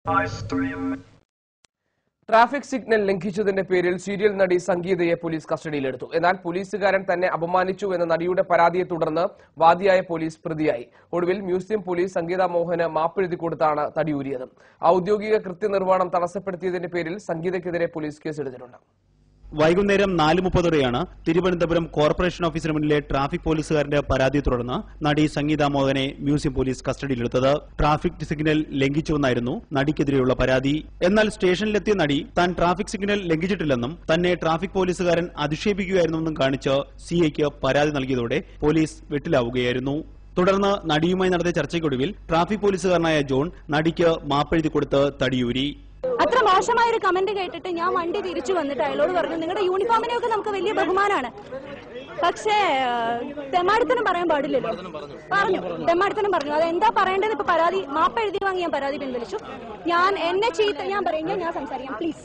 traffic signal ലംഘിച്ചതിന്റെ പേരിൽ serial നടി സംഗീതയെ police കസ്റ്റഡിയിലെടുത്തു എന്നാൽ പോലീസുകാരൻ തന്നെ അപമാനിച്ചു എന്ന നടിയുടെ പരാതിയെ തുടർന്ന് വാദിയായ പോലീസ് പ്രതിയായി ഒടുവിൽ മ്യൂസിയം പോലീസ് സംഗീത മോഹന് മാപ്പെഴുതി കൊടുത്താണ് തടിയൂരിയത് ഔദ്യോഗിക കൃത്യനിർവഹണം തടസ്സപ്പെടുത്തിയതിന്റെ പേരിൽ സംഗീതയ്ക്കെതിരെ പോലീസ് കേസെടുത്തിട്ടുണ്ട് വൈകുന്നേരം നാല് മുപ്പതോടെയാണ് തിരുവനന്തപുരം കോർപ്പറേഷൻ ഓഫീസിന് മുന്നിലെ ട്രാഫിക് പോലീസുകാരന്റെ പരാതിയെ തുടർന്ന് നടി സംഗീത മോഹനെ മ്യൂസിയം പോലീസ് കസ്റ്റഡിയിലെടുത്തത് ട്രാഫിക് സിഗ്നൽ ലംഘിച്ചുവെന്നായിരുന്നു നടിക്കെതിരെയുള്ള പരാതി എന്നാൽ സ്റ്റേഷനിലെത്തിയ നടി താൻ ട്രാഫിക് സിഗ്നൽ ലംഘിച്ചിട്ടില്ലെന്നും തന്നെ ട്രാഫിക് പോലീസുകാരൻ അധിക്ഷേപിക്കുകയായിരുന്നെന്നും കാണിച്ച് സിഐക്ക് പരാതി നൽകിയതോടെ പോലീസ് വെട്ടിലാവുകയായിരുന്നു തുടർന്ന് നടിയുമായി നടത്തിയ ചർച്ചയ്ക്കൊടുവിൽ ട്രാഫിക് പോലീസുകാരനായ ജോൺ നടിക്ക് മാപ്പെഴുതി കൊടുത്ത് തടിയൂരി അത്ര മോശമായ ഒരു കമന്റ് കേട്ടിട്ട് ഞാൻ വണ്ടി തിരിച്ചു വന്നിട്ട് അയാളോട് പറഞ്ഞു നിങ്ങളുടെ യൂണിഫോമിനെയൊക്കെ നമുക്ക് വലിയ ബഹുമാനാണ് പക്ഷേ ആ, തെമ്മാടിത്തനം പറയാൻ പാടില്ലല്ലോ പറഞ്ഞു തെമ്മാടിത്തനം പറഞ്ഞു അത് എന്താ പറയേണ്ടത് ഇപ്പൊ പരാതി മാപ്പ് എഴുതി വാങ്ങി ഞാൻ പരാതി പിൻവലിച്ചു ഞാൻ എന്നെ ചീത്ത ഞാൻ പറയും ഞാൻ സംസാരിക്കാം പ്ലീസ്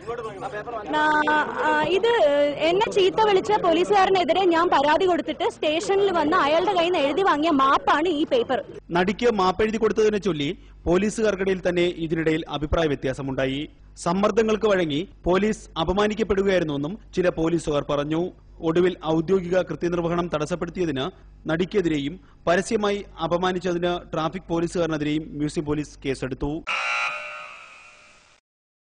ഇത് എന്നെ ചീത്ത വിളിച്ച പോലീസുകാരനെതിരെ ഞാൻ പരാതി കൊടുത്തിട്ട് സ്റ്റേഷനിൽ വന്ന് അയാളുടെ കയ്യിൽ നിന്ന് എഴുതി വാങ്ങിയ മാപ്പാണ് ഈ പേപ്പർ നടിക്ക് മാപ്പെഴുതി കൊടുത്തതിനെ ചൊല്ലി പോലീസുകാർക്കിടയിൽ തന്നെ ഇതിനിടയിൽ അഭിപ്രായ വ്യത്യാസമുണ്ടായി സമ്മർദ്ദങ്ങൾക്ക് വഴങ്ങി പോലീസ് അപമാനിക്കപ്പെടുകയായിരുന്നുവെന്നും ചില പോലീസുകാർ പറഞ്ഞു ഒടുവിൽ ഔദ്യോഗിക കൃത്യനിർവഹണം തടസ്സപ്പെടുത്തിയതിന് നടിക്കെതിരെയും പരസ്യമായി അപമാനിച്ചതിന് ട്രാഫിക് പോലീസുകാരനെതിരെയും മ്യൂസിയം പോലീസ് കേസെടുത്തു